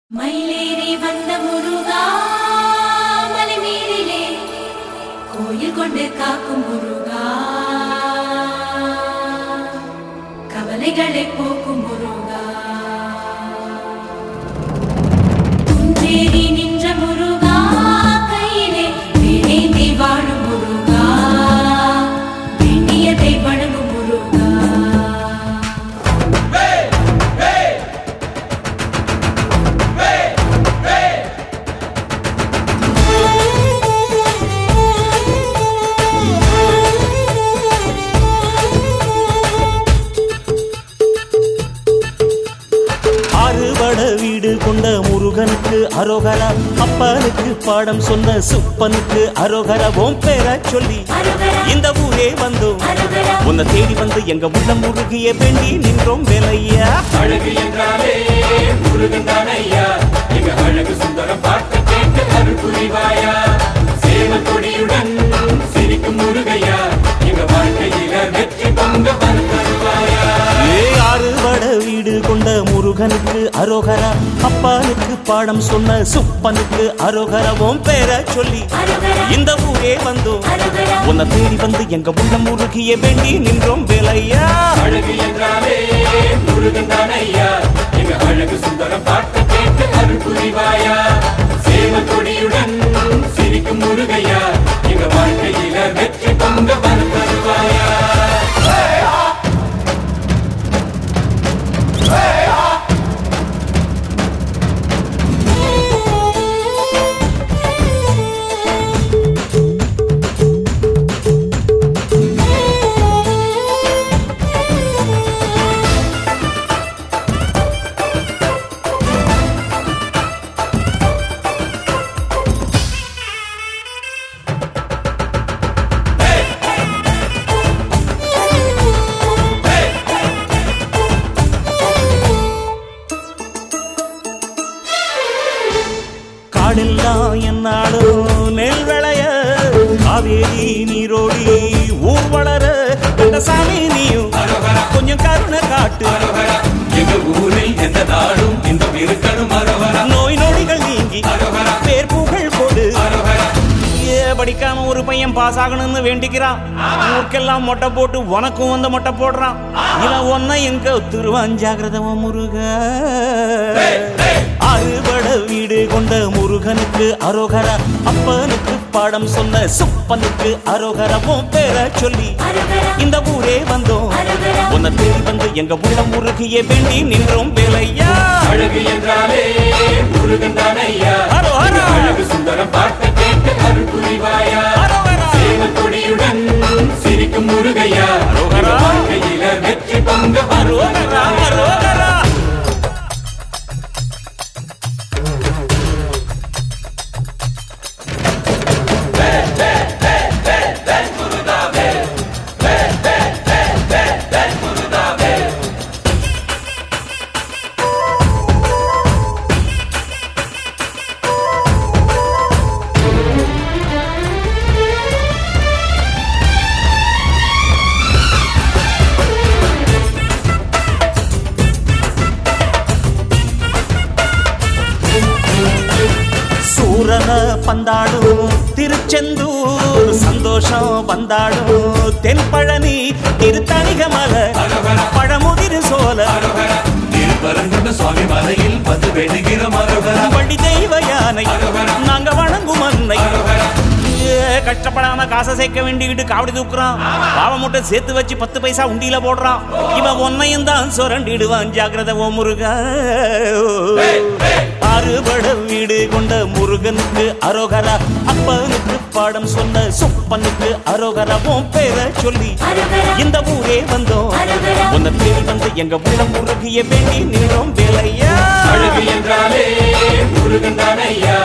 மயிலேறி வந்த முருகா மலைமீறிலே கோயில் கொண்டு காக்கும் முருகா கவலைகளை போக்கும் முருகா குன்றேறி நின்ற முருகா கையிலே வேணேந்தி வாழும் முருகா வேண்டியதை வழங்கும் முருகா அறுபட வீடு கொண்ட முருகனுக்கு அரோகரா அப்பனுக்கு பாடம் சொன்ன சுப்பனுக்கு அரோகரா ஓம் பேர சொல்லி அரோகரா. இந்த ஊரே வந்தோம் அரோகரா. உன்னை தேடி வந்து எங்க உள்ளம் முருகிய வேண்டி நின்றோம் வேலையா அழகு என்றாலே முருகன் தானையா எங்க அழகு சுந்தரம் பார்க்க கேட்டு அருள் புரிவாயா சேவல் கொடியுடன் சிரிக்கும் முருகையா எங்க வாழ்க்கையில வெற்றி பொங்க வர தருவாயா ஏ அறுபட வீடு கொண்ட முருகனுக்கு அரோகரா அப்பனுக்கு பாடம் சொன்ன சுப்பனுக்கு அரோகரா ஓம் பேர சொல்லி அரோகரா. இந்த ஊரே வந்தோம் அரோகரா. உன்னை தேடி வந்து எங்க உள்ளம் முருகிய வேண்டி நின்றோம் வேலையா அழகு என்றாலே முருகன் தானையா எங்க அழகு சுந்தரம் பார்க்க கேட்டு அருள் புரிவாயா சேவல் கொடியுடன் சிரிக்கும் முருகையா எங்க வாழ்க்கையில வெற்றி பொங்க வர தருவாயா காடெல்லாம் என்னாடும் நெல் விளைய காவேரி நீரோடி ஊர் வளர இந்த சாமி நீயும் கொஞ்சம் கருணை காட்டு எங்க ஊரில் எந்த நாடும் இந்த இருக்கணும் அரோகரா நோய் நொடிகள் நீங்கி அரோகரா. பேர் புகழ் கொடு அரோகரா ஏ படிக்காம ஒரு பையன் பாஸ் ஆகணும்னு வேண்டிக்கிறான் ஊருக்கெல்லாம் மொட்டை போட்டு உனக்கும் வந்து மொட்டை போடுறான் இவன் ஒன்ன எங்க திருவாஞ்சாகிரதவ முருக அறுபட வீடு கொண்ட முருகனுக்கு அரோகரா அப்பனுக்கு பாடம் சொன்ன சுப்பனுக்கு அரோகரவும் பேர சொல்லி அரோகரா. இந்த ஊரே வந்தோம் அரோகரா. உன்னை தேடி வந்து எங்க உள்ள முருகிய வேண்டி நின்றோம் வேலையா அழகு என்றாலே முருகன் தானையா அரோகரா. அழகு சுந்தரம் பார்க்க கேட்டு அருள் புரிவாயா அரோகரா. சேவல் கொடியுடன் சிரிக்கும் முருகையா அரோகரா. எங்க வாழ்க்கையில வெற்றி பொங்க அரோகரா அரோகரா சூரன பந்தாடும் திருச்செந்தூர் சந்தோஷம் வந்தாடும் தென்பழனி திருத்தணிகமலை பழமுதிர் சோல திருப்பரங்குன்ற சுவாமி மலையில் வந்து வேண்டுகிற மரபரா வள்ளி தெய்வ யானை நாங்க வணங்கும் அன்னை ஏ, கஷ்டப்படாம காசை சேர்க்க வேண்டிக்கிட்டு காவடி தூக்குறான் பாவ மூட்டை சேர்த்து வச்சு பத்து பைசா உண்டியில போடுறான் இவன் ஒன்னையும் தான் சுரண்டிடுவான் ஜாக்கிரத ஓ முருகா அறுபட வீடு கொண்ட முருகனுக்கு அரோகரா அப்பனுக்கு பாடம் சொன்ன சுப்பனுக்கு அரோகரா உன் பேரை சொல்லி அரோகரா. இந்த ஊரே வந்தோம் அரோகரா. உன்னை தேடி வந்து எங்க உள்ள முருகிய வேண்டி நின்றோம் வேலையா அழகு என்றாலே முருகன் தானையா